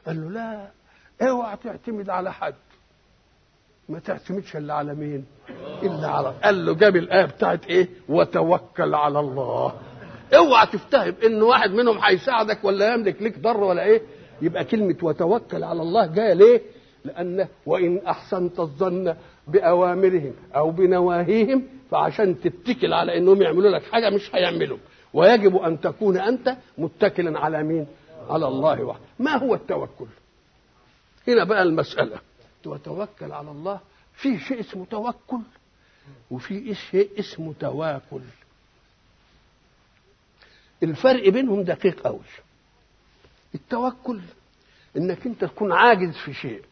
قال له لا اوعى تعتمد على حد ما تعتمدش الا على مين الا على قال له جاب الايه بتاعت ايه وتوكل على الله اوعى تفتهم ان واحد منهم هيساعدك ولا يملك لك ضر ولا ايه يبقى كلمه وتوكل على الله جايه ليه لان وان احسنت الظن باوامرهم او بنواهيهم فعشان تتكل على انهم يعملوا لك حاجه مش هيعملوا ويجب ان تكون انت متكلا على مين على الله وحده ما هو التوكل هنا بقى المساله وتوكل على الله في شيء اسمه توكل وفي شيء اسمه تواكل الفرق بينهم دقيق قوي التوكل انك انت تكون عاجز في شيء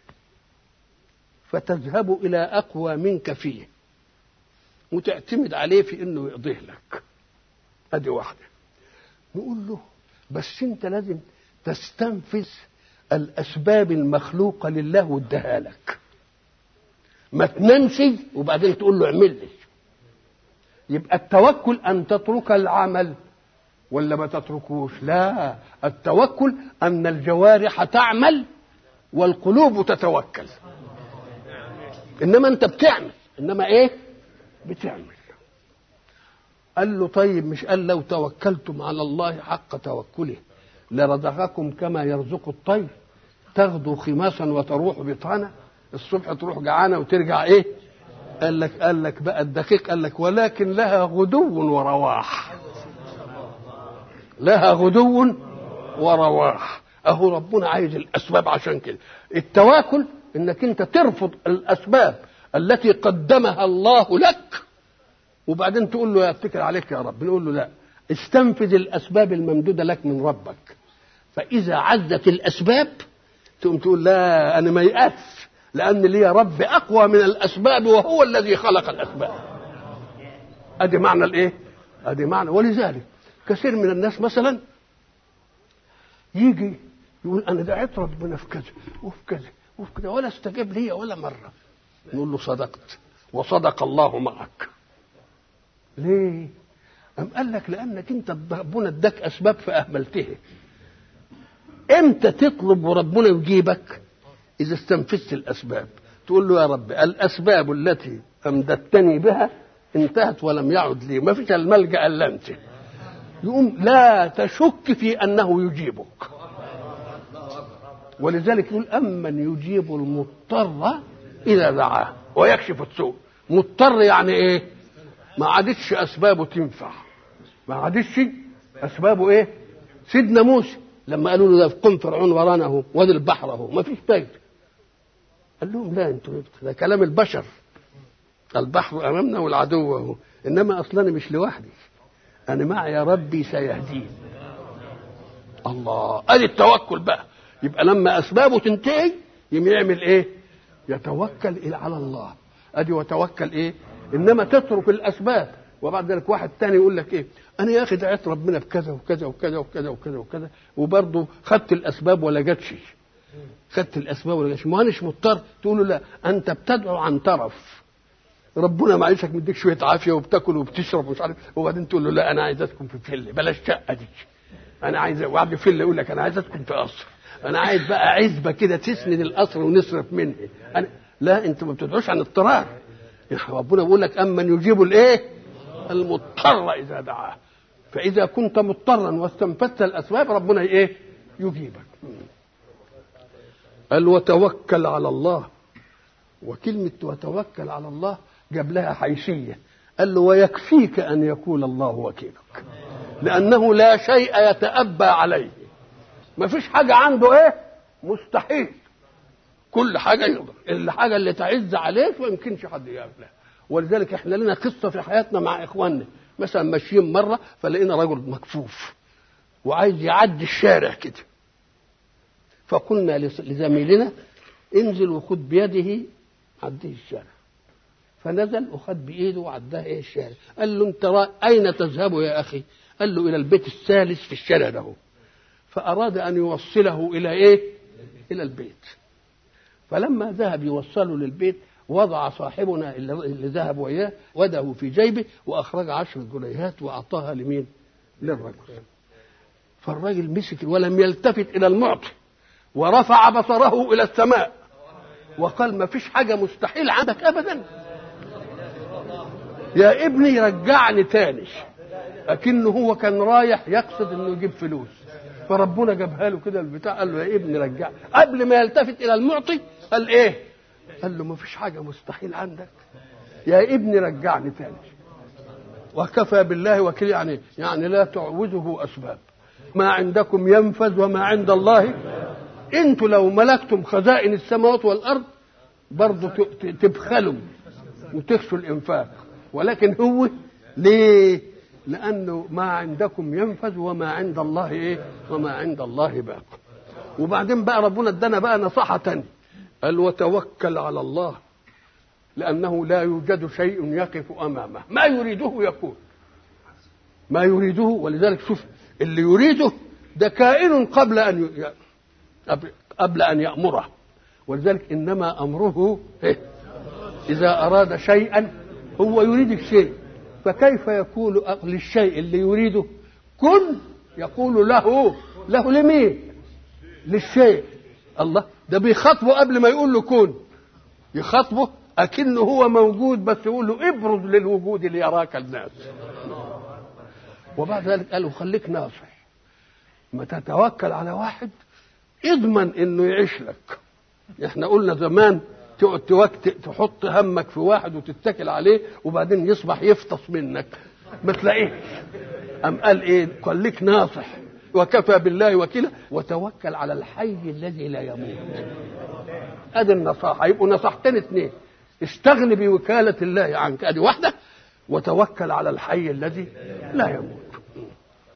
فتذهب الى اقوى منك فيه وتعتمد عليه في انه يقضيه لك ادي واحده نقول له بس انت لازم تستنفذ الاسباب المخلوقه لله واداها لك ما تنامش وبعدين تقول له اعمل لي يبقى التوكل ان تترك العمل ولا ما تتركوش لا التوكل ان الجوارح تعمل والقلوب تتوكل انما انت بتعمل انما ايه بتعمل قال له طيب مش قال لو توكلتم على الله حق توكله لرزقكم كما يرزق الطير تغدو خماسا وتروح بطانة الصبح تروح جعانة وترجع ايه قال لك قال لك بقى الدقيق قال لك ولكن لها غدو ورواح لها غدو ورواح اهو ربنا عايز الاسباب عشان كده التواكل انك انت ترفض الاسباب التي قدمها الله لك وبعدين تقول له اتكل عليك يا رب نقول له لا استنفذ الاسباب الممدوده لك من ربك فاذا عزت الاسباب تقوم تقول لا انا ما يأس لان لي رب اقوى من الاسباب وهو الذي خلق الاسباب ادي معنى الايه ادي معنى ولذلك كثير من الناس مثلا يجي يقول انا دعيت ربنا في كذا وفي كذا وفي كذا ولا استجاب لي ولا مره نقول له صدقت وصدق الله معك ليه أم قال لك لأنك أنت ربنا اداك أسباب فأهملتها إمتى تطلب وربنا يجيبك إذا استنفذت الأسباب تقول له يا رب الأسباب التي أمددتني بها انتهت ولم يعد لي ما فيش الملجأ إلا أنت يقوم لا تشك في أنه يجيبك ولذلك يقول أمن يجيب المضطر إذا دعاه ويكشف السوء مضطر يعني إيه ما عادتش اسبابه تنفع ما عادتش اسبابه ايه سيدنا موسى لما قالوا له ده قم فرعون ورانا اهو وادي البحر اهو ما فيش فايده قال لهم لا انتوا ده كلام البشر البحر امامنا والعدو اهو انما اصلا مش لوحدي انا معي ربي سيهدين الله ادي التوكل بقى يبقى لما اسبابه تنتهي يقوم يعمل ايه يتوكل على الله ادي وتوكل ايه انما تترك الاسباب وبعد ذلك واحد تاني يقول لك ايه انا يا اخي دعيت ربنا بكذا وكذا وكذا وكذا وكذا وكذا وبرضه خدت الاسباب ولا جاتش خدت الاسباب ولا جاتش ما اناش مضطر تقول له لا انت بتدعو عن طرف ربنا معيشك مديك شويه عافيه وبتاكل وبتشرب ومش عارف وبعدين تقول له لا انا عايز اسكن في فيلا بلاش شقه دي انا عايز وبعد فيلا يقول لك انا عايز اسكن في قصر انا عايز بقى عزبه كده تسند القصر ونصرف منها أنا لا انت ما بتدعوش عن اضطرار ربنا بيقول لك امن يجيب الايه المضطر اذا دعاه فاذا كنت مضطرا واستنفذت الاسباب ربنا ايه يجيبك قال وتوكل على الله وكلمة وتوكل على الله جاب لها حيثية قال له ويكفيك أن يكون الله وكيلك لأنه لا شيء يتأبى عليه ما فيش حاجة عنده إيه مستحيل كل حاجة يقدر الحاجة اللي تعز عليك ما يمكنش حد يعملها ولذلك احنا لنا قصة في حياتنا مع إخواننا مثلا ماشيين مرة فلقينا رجل مكفوف وعايز يعدي الشارع كده فقلنا لزميلنا انزل وخد بيده عديه الشارع فنزل وخد بايده وعداه ايه الشارع قال له انت را... اين تذهب يا اخي قال له الى البيت الثالث في الشارع ده فاراد ان يوصله الى ايه الى البيت فلما ذهب يوصله للبيت وضع صاحبنا اللي ذهب وياه وده في جيبه واخرج عشر جنيهات واعطاها لمين للرجل فالراجل مسك ولم يلتفت الى المعطي ورفع بصره الى السماء وقال ما فيش حاجه مستحيل عندك ابدا يا ابني رجعني تاني لكنه هو كان رايح يقصد انه يجيب فلوس فربنا جابها له كده البتاع قال له يا ابني رجع قبل ما يلتفت الى المعطي قال ايه قال له ما فيش حاجه مستحيل عندك يا ابني رجعني تاني وكفى بالله وكيل يعني يعني لا تعوزه اسباب ما عندكم ينفذ وما عند الله انتوا لو ملكتم خزائن السماوات والارض برضه تبخلوا وتخشوا الانفاق ولكن هو ليه لانه ما عندكم ينفذ وما عند الله ايه وما عند الله باق وبعدين بقى ربنا ادانا بقى نصيحه تانية قال وتوكل على الله لانه لا يوجد شيء يقف امامه ما يريده يكون ما يريده ولذلك شوف اللي يريده ده كائن قبل ان ي... قبل ان يامره ولذلك انما امره إيه؟ اذا اراد شيئا هو يريد الشيء فكيف يقول للشيء اللي يريده كن يقول له له لمين للشيء الله ده بيخاطبه قبل ما يقول له كن يخاطبه أكنه هو موجود بس يقول له ابرز للوجود ليراك الناس وبعد ذلك قالوا خليك ناصح ما تتوكل على واحد اضمن انه يعيش لك احنا قلنا زمان تقعد توقت تحط همك في واحد وتتكل عليه وبعدين يصبح يفطس منك ما تلاقيش أم قال ايه قال لك ناصح وكفى بالله وكيلا وتوكل على الحي الذي لا يموت ادي النصاحه يبقوا نصحتين اثنين استغن بوكاله الله عنك ادي واحده وتوكل على الحي الذي لا يموت